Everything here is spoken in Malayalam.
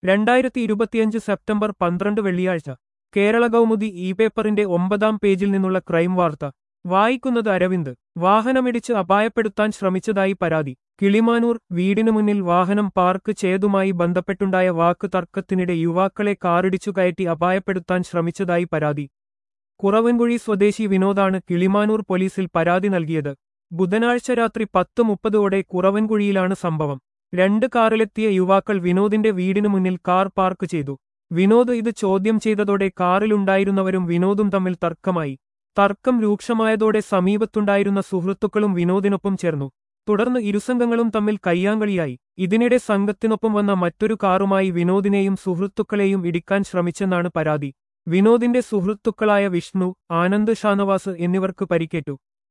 രണ്ടായിരത്തി ഇരുപത്തിയഞ്ച് സെപ്റ്റംബർ പന്ത്രണ്ട് വെള്ളിയാഴ്ച കേരള കൗമുദി ഇ പേപ്പറിന്റെ ഒമ്പതാം പേജിൽ നിന്നുള്ള ക്രൈം വാർത്ത വായിക്കുന്നത് അരവിന്ദ് വാഹനമിടിച്ച് അപായപ്പെടുത്താൻ ശ്രമിച്ചതായി പരാതി കിളിമാനൂർ വീടിനു മുന്നിൽ വാഹനം പാർക്ക് ചെയ്തുമായി ബന്ധപ്പെട്ടുണ്ടായ വാക്ക് തർക്കത്തിനിടെ യുവാക്കളെ കാറിടിച്ചു കയറ്റി അപായപ്പെടുത്താൻ ശ്രമിച്ചതായി പരാതി കുറവൻകുഴി സ്വദേശി വിനോദാണ് കിളിമാനൂർ പോലീസിൽ പരാതി നൽകിയത് ബുധനാഴ്ച രാത്രി പത്ത് മുപ്പതോടെ കുറവൻകുഴിയിലാണ് സംഭവം രണ്ട് കാറിലെത്തിയ യുവാക്കൾ വിനോദിന്റെ വീടിനു മുന്നിൽ കാർ പാർക്ക് ചെയ്തു വിനോദ് ഇത് ചോദ്യം ചെയ്തതോടെ കാറിലുണ്ടായിരുന്നവരും വിനോദും തമ്മിൽ തർക്കമായി തർക്കം രൂക്ഷമായതോടെ സമീപത്തുണ്ടായിരുന്ന സുഹൃത്തുക്കളും വിനോദിനൊപ്പം ചേർന്നു തുടർന്ന് ഇരുസംഘങ്ങളും തമ്മിൽ കയ്യാങ്കളിയായി ഇതിനിടെ സംഘത്തിനൊപ്പം വന്ന മറ്റൊരു കാറുമായി വിനോദിനെയും സുഹൃത്തുക്കളെയും ഇടിക്കാൻ ശ്രമിച്ചെന്നാണ് പരാതി വിനോദിന്റെ സുഹൃത്തുക്കളായ വിഷ്ണു ആനന്ദ് ഷാനവാസ് എന്നിവർക്ക് പരിക്കേറ്റു